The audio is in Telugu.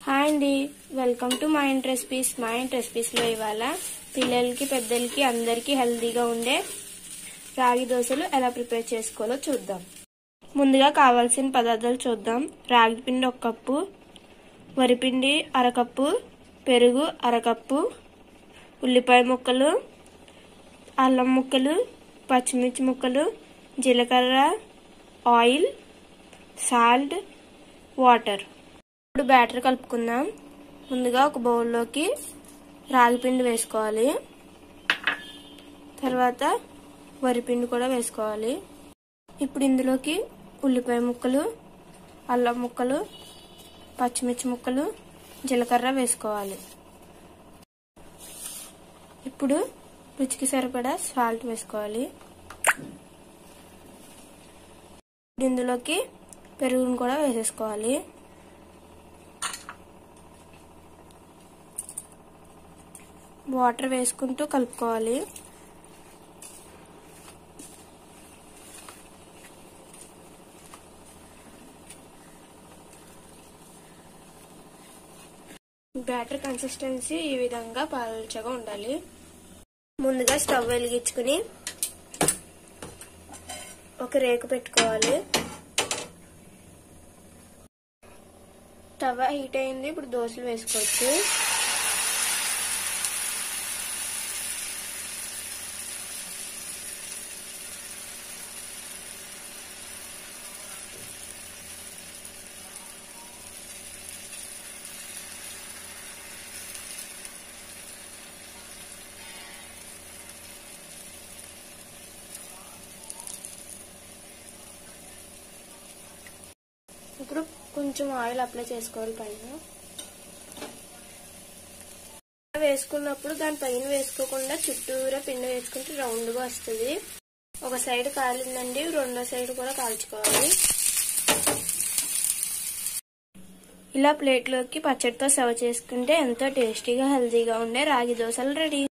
హాయ్ అండి వెల్కమ్ టు మా ఇంట్ రెసిపీస్ మా ఇంట్ రెసిపీస్లో ఇవాళ పిల్లలకి పెద్దలకి అందరికీ హెల్తీగా ఉండే రాగి దోశలు ఎలా ప్రిపేర్ చేసుకోవాలో చూద్దాం ముందుగా కావాల్సిన పదార్థాలు చూద్దాం రాగి పిండి ఒక కప్పు వరిపిండి అరకప్పు పెరుగు అరకప్పు ఉల్లిపాయ ముక్కలు అల్లం ముక్కలు పచ్చిమిర్చి ముక్కలు జీలకర్ర ఆయిల్ సాల్ట్ వాటర్ ఇప్పుడు బ్యాటర్ కలుపుకుందాం ముందుగా ఒక బౌల్లోకి రాగిపిండి వేసుకోవాలి తర్వాత వరిపిండి కూడా వేసుకోవాలి ఇప్పుడు ఇందులోకి ఉల్లిపాయ ముక్కలు అల్లం ముక్కలు పచ్చిమిర్చి ముక్కలు జీలకర్ర వేసుకోవాలి ఇప్పుడు రుచికి సరిపడా సాల్ట్ వేసుకోవాలి ఇందులోకి పెరుగును కూడా వేసేసుకోవాలి వాటర్ వేసుకుంటూ కలుపుకోవాలి బ్యాటర్ కన్సిస్టెన్సీ ఈ విధంగా పల్చగా ఉండాలి ముందుగా స్టవ్ వెలిగించుకుని ఒక రేకు పెట్టుకోవాలి తవ హీట్ అయింది ఇప్పుడు దోశలు వేసుకోవచ్చు ఇప్పుడు కొంచెం ఆయిల్ అప్లై చేసుకోవాలి పైన వేసుకున్నప్పుడు దాని పైన వేసుకోకుండా చుట్టూరా పిండి వేసుకుంటే రౌండ్గా వస్తుంది ఒక సైడ్ కాలిందండి రెండో సైడ్ కూడా కాల్చుకోవాలి ఇలా ప్లేట్లోకి పచ్చడితో సర్వ్ చేసుకుంటే ఎంతో టేస్టీగా హెల్తీగా ఉండే రాగి దోశలు రెడీ